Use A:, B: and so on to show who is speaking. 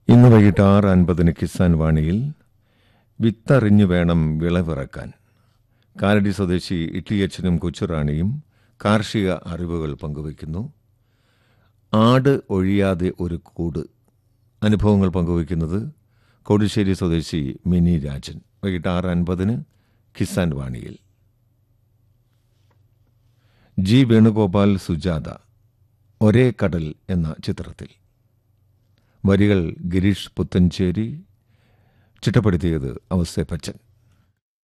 A: ഇന്ന് വൈകിട്ട് ആറ് അൻപതിന് കിസാൻ വാണിയിൽ വിത്തറിഞ്ഞു വേണം വിളവിറക്കാൻ കാലടി സ്വദേശി ഇട്ടിയച്ചനും കൊച്ചുറാണിയും കാർഷിക അറിവുകൾ പങ്കുവയ്ക്കുന്നു ആട് ഒഴിയാതെ ഒരു കൂട് അനുഭവങ്ങൾ പങ്കുവയ്ക്കുന്നത് കോടിശ്ശേരി സ്വദേശി മിനി രാജൻ വൈകിട്ട് ആറ് അൻപതിന് കിസാൻ വാണിയിൽ ജി വേണുഗോപാൽ സുജാത ഒരേ കടൽ എന്ന ചിത്രത്തിൽ വരികൾ ഗിരീഷ് പുത്തഞ്ചേരി ചിട്ടപ്പെടുത്തിയത് അവസ്ഥ പച്ചൻ